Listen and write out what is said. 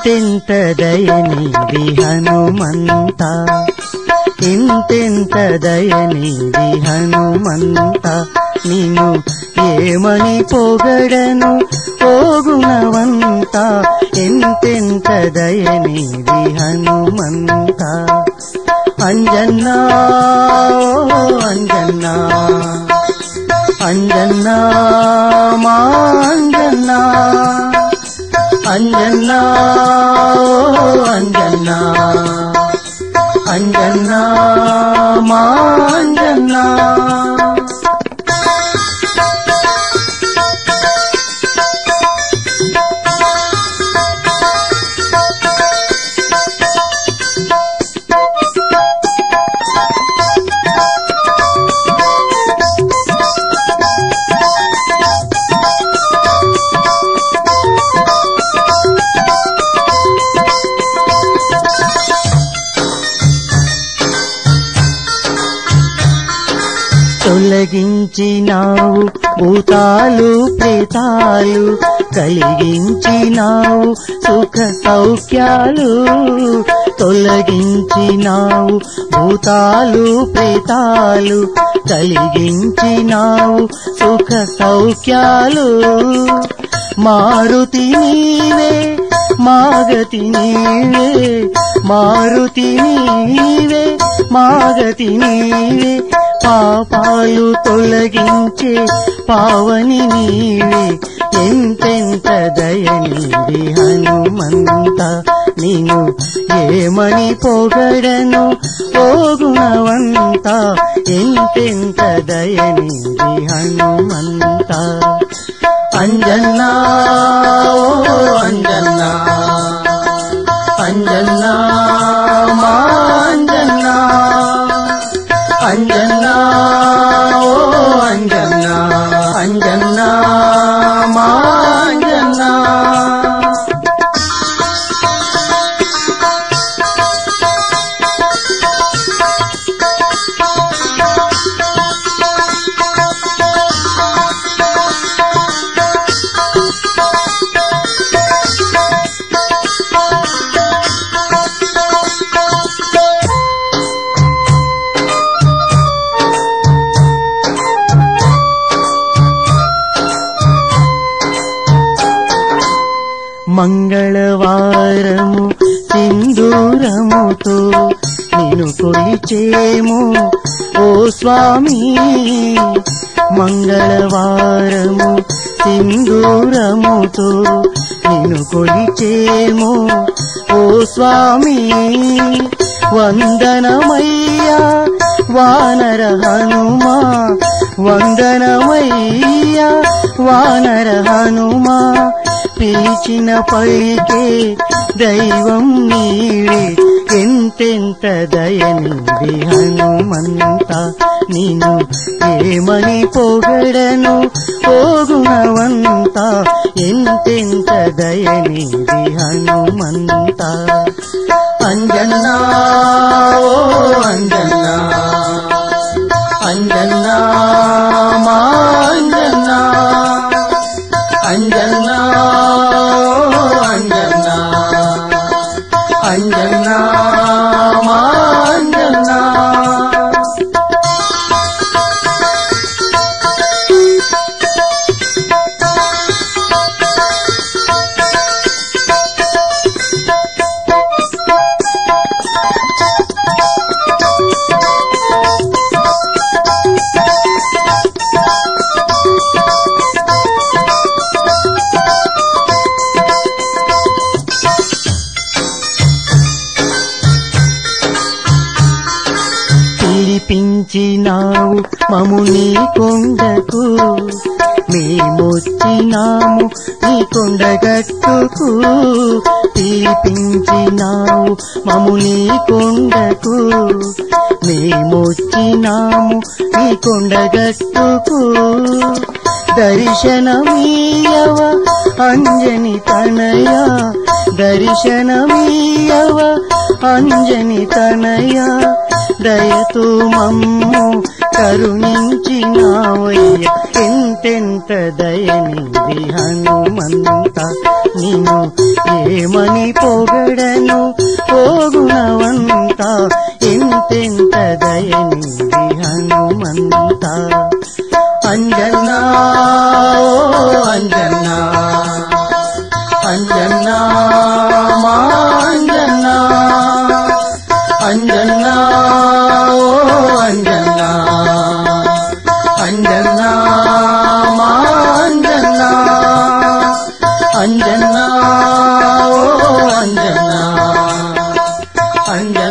ఎంతెంత దయనిది హనుమంత ఎంతెంత దయనిది హనుమంత నిన్ను ఏమని పొగడను పోగుణవంత ఎంతెంత దయనిది హనుమంత అంజన్నా ఓ అంజన్నా అంజన్నా మా అంజన్నా అంజన్నా ఓ అంజన్నా అంజన్నా మా అంజన్నా తొలగించినావు భూతాలు ప్రేతాలు కలిగించినావు సుఖ సౌఖ్యాలు తొలగించినావు భూతాలు ప్రేతాలు కలిగించినావు సుఖ సౌఖ్యాలు మారుతి నీవే మాగతి నీవే మారుతి నీవే మాగతి నీవే పాపాలు తొలగించే పావని నీవే ఎంతెంత దయనిది హనుమంత నేను ఏమని పొగడను ఓ గుణవంత ఎంతెంత దయనిది హనుమంత అంజన్నా ఓ అంజన్నా అంజన్నా మా అంజన్నా అంజన్నా ఓ అంజన్నా అంజన్నా మా అంజన్నా మంగళవారము సింధూరముతో నేను కొలిచేము ఓ స్వామి మంగళవారము సింధూరముతో నేను కొలిచేము ఓ స్వామి వందనమయ్యా వానర హనుమా వందనమయ్యా వానర హనుమా పిలిచిన పలికే దైవం నీవే ఎంతెంత దయనిది హనుమంత నేను ఏమని పొగడను ఓ గుణవంత ఎంతెంత దయనిది హనుమంత అంజన్నా ఓ అంజన్నా అంజన్నా మా అంజన్నా అంజన్నా ఓ అంజన్నా అంజన్నా మా అంజన్నా పిలిపించినావు మము నీ కొండకు మేమొచ్చినాము నీ కొండగట్టుకు పిలిపించినావు మము నీ కొండకు మేమొచ్చినాము నీ కొండగట్టుకు దర్శనమీయవ అంజని తనయ దర్శనమీయవ అంజని తనయ దయతో మమ్ము కరుణించినావయ్య ఎంతెంత దయనిది హనుమంత నిన్ను ఏమని పొగడను పోగుణవంత ఎంతెంత దయనిది హనుమంత అంజన్నా ఓ అంజన్నా అంజన్నా మా అంజన్నా అంజన్నా ఓ అంజన్నా అంజన్నా మా అంజన్నా అంజన్నా ఓ అంజన్నా అంజన్నా